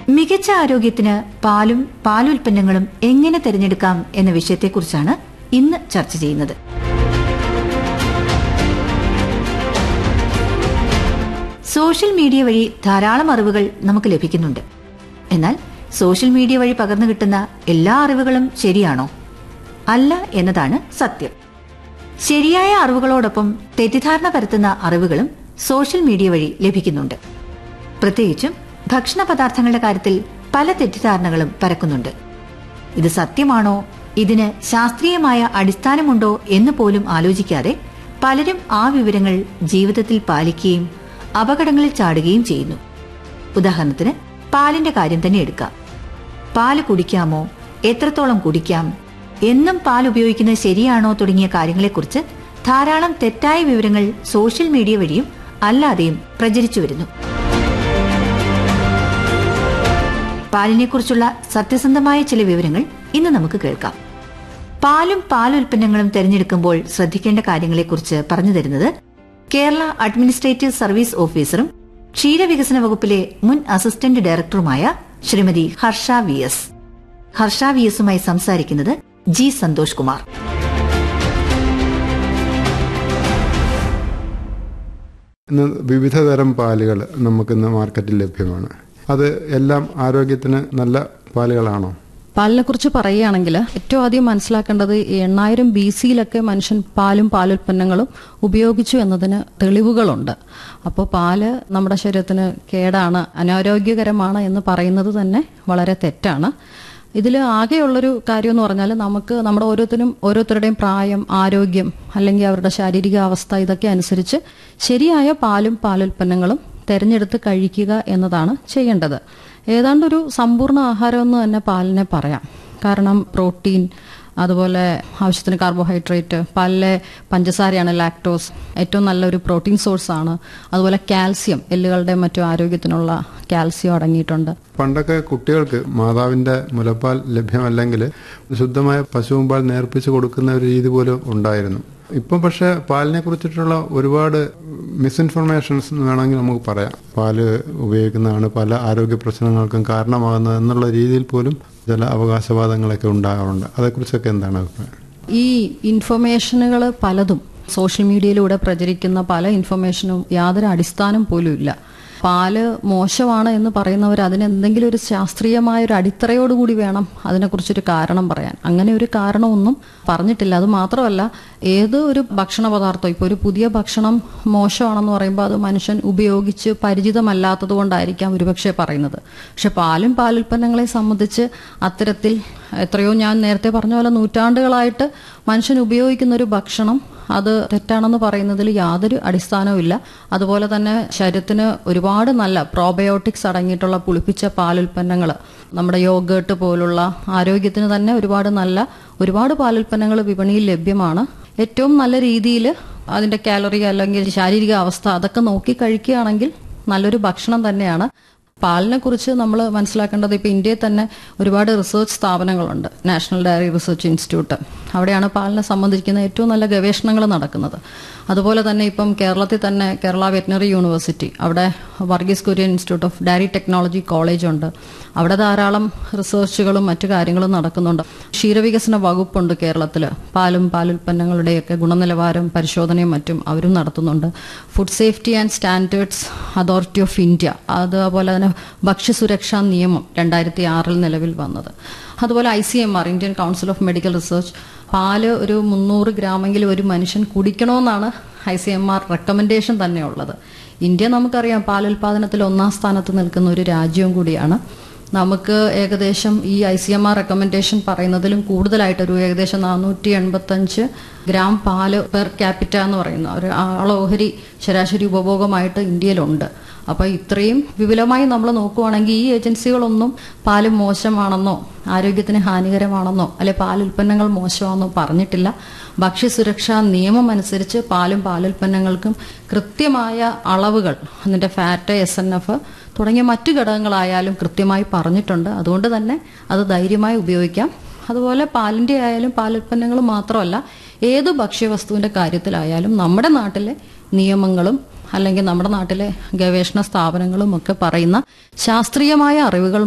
മികച്ച ആരോഗ്യത്തിന് പാലും പാലുൽപ്പന്നങ്ങളും എങ്ങനെ തിരഞ്ഞെടുക്കാം എന്ന വിഷയത്തെക്കുറിച്ചാണ് ഇന്ന് ചർച്ച ചെയ്യുന്നത് സോഷ്യൽ മീഡിയ വഴി ധാരാളം അറിവുകൾ നമുക്ക് ലഭിക്കുന്നുണ്ട് എന്നാൽ സോഷ്യൽ മീഡിയ വഴി പകർന്നു കിട്ടുന്ന എല്ലാ അറിവുകളും ശരിയാണോ അല്ല എന്നതാണ് സത്യം ശരിയായ അറിവുകളോടൊപ്പം തെറ്റിദ്ധാരണ പരത്തുന്ന അറിവുകളും സോഷ്യൽ മീഡിയ വഴി ലഭിക്കുന്നുണ്ട് പ്രത്യേകിച്ചും ഭക്ഷണ പദാർത്ഥങ്ങളുടെ കാര്യത്തിൽ പല തെറ്റിദ്ധാരണകളും പരക്കുന്നുണ്ട് ഇത് സത്യമാണോ ഇതിന് ശാസ്ത്രീയമായ അടിസ്ഥാനമുണ്ടോ എന്ന് പോലും ആലോചിക്കാതെ പലരും ആ വിവരങ്ങൾ ജീവിതത്തിൽ പാലിക്കുകയും അപകടങ്ങളിൽ ചാടുകയും ചെയ്യുന്നു ഉദാഹരണത്തിന് പാലിന്റെ കാര്യം തന്നെ എടുക്കാം പാല് കുടിക്കാമോ എത്രത്തോളം കുടിക്കാം എന്നും പാൽ ഉപയോഗിക്കുന്നത് ശരിയാണോ തുടങ്ങിയ കാര്യങ്ങളെക്കുറിച്ച് ധാരാളം തെറ്റായ വിവരങ്ങൾ സോഷ്യൽ മീഡിയ വഴിയും അല്ലാതെയും പ്രചരിച്ചു വരുന്നു പാലിനെക്കുറിച്ചുള്ള സത്യസന്ധമായ ചില വിവരങ്ങൾ ഇന്ന് നമുക്ക് കേൾക്കാം പാലും പാലുൽപ്പന്നങ്ങളും തിരഞ്ഞെടുക്കുമ്പോൾ ശ്രദ്ധിക്കേണ്ട കാര്യങ്ങളെക്കുറിച്ച് പറഞ്ഞു തരുന്നത് കേരള അഡ്മിനിസ്ട്രേറ്റീവ് സർവീസ് ഓഫീസറും ക്ഷീരവികസന വകുപ്പിലെ മുൻ അസിസ്റ്റന്റ് ഡയറക്ടറുമായ Shrimati Harsha V S Harsha V എസുമായി സംസാരിക്കുന്നത് ജി സന്തോഷ് കുമാർ ഇന്ന് വിവിധ തരം പാലുകൾ നമുക്കിന്ന് മാർക്കറ്റിൽ ലഭ്യമാണ് അത് എല്ലാം ആരോഗ്യത്തിന് നല്ല പാലുകളാണോ പാലിനെ കുറിച്ച് പറയുകയാണെങ്കിൽ ഏറ്റവും ആദ്യം മനസ്സിലാക്കേണ്ടത് ഈ എണ്ണായിരം ബി സിയിലൊക്കെ മനുഷ്യൻ പാലും പാലുൽപ്പന്നങ്ങളും ഉപയോഗിച്ചു എന്നതിന് തെളിവുകളുണ്ട് അപ്പോൾ പാല് നമ്മുടെ ശരീരത്തിന് കേടാണ് അനാരോഗ്യകരമാണ് എന്ന് പറയുന്നത് തന്നെ വളരെ തെറ്റാണ് ഇതിൽ ആകെയുള്ളൊരു കാര്യം എന്ന് പറഞ്ഞാൽ നമുക്ക് നമ്മുടെ ഓരോരുത്തരും ഓരോരുത്തരുടെയും പ്രായം ആരോഗ്യം അല്ലെങ്കിൽ അവരുടെ ശാരീരിക അവസ്ഥ ഇതൊക്കെ അനുസരിച്ച് ശരിയായ പാലും പാലുൽപ്പന്നങ്ങളും തിരഞ്ഞെടുത്ത് കഴിക്കുക എന്നതാണ് ചെയ്യേണ്ടത് ഏതാണ്ട് ഒരു സമ്പൂർണ്ണ ആഹാരം എന്ന് തന്നെ പാലിനെ പറയാം കാരണം പ്രോട്ടീൻ അതുപോലെ ആവശ്യത്തിന് കാർബോഹൈഡ്രേറ്റ് പാലിലെ പഞ്ചസാരയാണ് ലാക്ടോസ് ഏറ്റവും നല്ലൊരു പ്രോട്ടീൻ സോഴ്സ് ആണ് അതുപോലെ കാൽസ്യം എല്ലുകളുടെ മറ്റു ആരോഗ്യത്തിനുള്ള കാൽസ്യം അടങ്ങിയിട്ടുണ്ട് പണ്ടൊക്കെ കുട്ടികൾക്ക് മാതാവിന്റെ മുലപ്പാൽ ലഭ്യമല്ലെങ്കിൽ ശുദ്ധമായ പശുവും പാൽ നേർപ്പിച്ച് കൊടുക്കുന്ന ഒരു രീതി പോലും ഉണ്ടായിരുന്നു ഇപ്പം പക്ഷെ പാലിനെ കുറിച്ചിട്ടുള്ള ഒരുപാട് മിസ്ഇൻഫർമേഷൻസ് എന്ന് വേണമെങ്കിൽ നമുക്ക് പറയാം പാല് ഉപയോഗിക്കുന്നതാണ് പല ആരോഗ്യ പ്രശ്നങ്ങൾക്കും കാരണമാകുന്നത് എന്നുള്ള രീതിയിൽ പോലും ചില അവകാശവാദങ്ങളൊക്കെ ഉണ്ടാകാറുണ്ട് അതേക്കുറിച്ചൊക്കെ എന്താണ് അഭിപ്രായം ഈ ഇൻഫർമേഷനുകൾ പലതും സോഷ്യൽ മീഡിയയിലൂടെ പ്രചരിക്കുന്ന പല ഇൻഫർമേഷനും യാതൊരു അടിസ്ഥാനം പോലും ഇല്ല പാല് മോശമാണ് എന്ന് പറയുന്നവർ അതിന് എന്തെങ്കിലും ഒരു ശാസ്ത്രീയമായ ഒരു അടിത്തറയോടുകൂടി വേണം അതിനെക്കുറിച്ചൊരു കാരണം പറയാൻ അങ്ങനെ ഒരു കാരണമൊന്നും പറഞ്ഞിട്ടില്ല അത് മാത്രമല്ല ഏത് ഒരു ഭക്ഷണ പദാർത്ഥം ഇപ്പോൾ ഒരു പുതിയ ഭക്ഷണം മോശമാണെന്ന് പറയുമ്പോൾ അത് മനുഷ്യൻ ഉപയോഗിച്ച് പരിചിതമല്ലാത്തത് കൊണ്ടായിരിക്കാം ഒരുപക്ഷെ പറയുന്നത് പക്ഷെ പാലും പാലുൽപ്പന്നങ്ങളെ സംബന്ധിച്ച് അത്തരത്തിൽ എത്രയോ ഞാൻ നേരത്തെ പറഞ്ഞ പോലെ നൂറ്റാണ്ടുകളായിട്ട് മനുഷ്യൻ ഉപയോഗിക്കുന്ന ഒരു ഭക്ഷണം അത് തെറ്റാണെന്ന് പറയുന്നതിൽ യാതൊരു അടിസ്ഥാനവും ഇല്ല അതുപോലെ തന്നെ ശരീരത്തിന് ഒരുപാട് നല്ല പ്രോബയോട്ടിക്സ് അടങ്ങിയിട്ടുള്ള പുളിപ്പിച്ച പാലുൽപ്പന്നങ്ങൾ നമ്മുടെ യോഗേട്ട് പോലുള്ള ആരോഗ്യത്തിന് തന്നെ ഒരുപാട് നല്ല ഒരുപാട് പാലുൽപ്പന്നങ്ങൾ വിപണിയിൽ ലഭ്യമാണ് ഏറ്റവും നല്ല രീതിയിൽ അതിന്റെ കാലറി അല്ലെങ്കിൽ ശാരീരിക അവസ്ഥ അതൊക്കെ നോക്കി കഴിക്കുകയാണെങ്കിൽ നല്ലൊരു ഭക്ഷണം തന്നെയാണ് പാലിനെ കുറിച്ച് നമ്മൾ മനസ്സിലാക്കേണ്ടത് ഇപ്പോൾ ഇന്ത്യയിൽ തന്നെ ഒരുപാട് റിസർച്ച് സ്ഥാപനങ്ങളുണ്ട് നാഷണൽ ഡയറി റിസർച്ച് ഇൻസ്റ്റിറ്റ്യൂട്ട് അവിടെയാണ് പാലിനെ സംബന്ധിക്കുന്ന ഏറ്റവും നല്ല ഗവേഷണങ്ങൾ നടക്കുന്നത് അതുപോലെ തന്നെ ഇപ്പം കേരളത്തിൽ തന്നെ കേരള വെറ്റിനറി യൂണിവേഴ്സിറ്റി അവിടെ Varghese Kurian institute of dairy technology college ഉണ്ട് അവിടെ ധാരാളം റിസർച്ചുകളും മറ്റു കാര്യങ്ങളും നടക്കുന്നുണ്ട് ക്ഷീരവികസന വകുപ്പുണ്ട് കേരളത്തിൽ പാലും പാലുൽപ്പന്നങ്ങളുടെയൊക്കെ ഗുണനിലവാരം പരിശോധനയും മറ്റും അവരും നടത്തുന്നുണ്ട് food safety and standards authority of India അതുപോലെ തന്നെ ഭക്ഷ്യസുരക്ഷാ നിയമം രണ്ടായിരത്തി ആറിൽ നിലവിൽ വന്നത് അതുപോലെ I C M R Indian council of medical research പാല് ഒരു മുന്നൂറ് ഗ്രാമെങ്കിലും ഒരു മനുഷ്യൻ കുടിക്കണമെന്നാണ് I C M R recommendation തന്നെ ഉള്ളത് ഇന്ത്യ നമുക്കറിയാം പാലുൽപാദനത്തിൽ ഒന്നാം സ്ഥാനത്ത് നിൽക്കുന്ന ഒരു രാജ്യവും കൂടിയാണ് നമുക്ക് ഏകദേശം ഈ I C M R recommendation പറയുന്നതിലും കൂടുതലായിട്ട് ഒരു ഏകദേശം നാനൂറ്റി എൺപത്തഞ്ച് ഗ്രാം പാല് പെർ ക്യാപിറ്റ എന്ന് പറയുന്ന ഒരു ആളോഹരി ശരാശരി ഉപഭോഗമായിട്ട് ഇന്ത്യയിലുണ്ട് അപ്പോൾ ഇത്രയും വിപുലമായി നമ്മൾ നോക്കുവാണെങ്കിൽ ഈ ഏജൻസികളൊന്നും പാല് മോശമാണെന്നോ ആരോഗ്യത്തിന് ഹാനികരമാണെന്നോ അല്ലെ പാലുൽപ്പന്നങ്ങൾ മോശമാണെന്നോ പറഞ്ഞിട്ടില്ല ഭക്ഷ്യസുരക്ഷാ നിയമം അനുസരിച്ച് പാലും പാലുൽപ്പന്നങ്ങൾക്കും കൃത്യമായ അളവുകൾ അതിന്റെ ഫാറ്റ് എസ് എൻ എഫ് തുടങ്ങിയ മറ്റു ഘടകങ്ങളായാലും കൃത്യമായി പറഞ്ഞിട്ടുണ്ട് അതുകൊണ്ട് തന്നെ അത് ധൈര്യമായി ഉപയോഗിക്കാം അതുപോലെ പാലിന്റെ ആയാലും പാലുൽപ്പന്നങ്ങളും മാത്രമല്ല ഏത് ഭക്ഷ്യവസ്തുവിന്റെ കാര്യത്തിലായാലും നമ്മുടെ നാട്ടിലെ നിയമങ്ങളും അല്ലെങ്കിൽ നമ്മുടെ നാട്ടിലെ ഗവേഷണ സ്ഥാപനങ്ങളും ഒക്കെ പറയുന്ന ശാസ്ത്രീയമായ അറിവുകൾ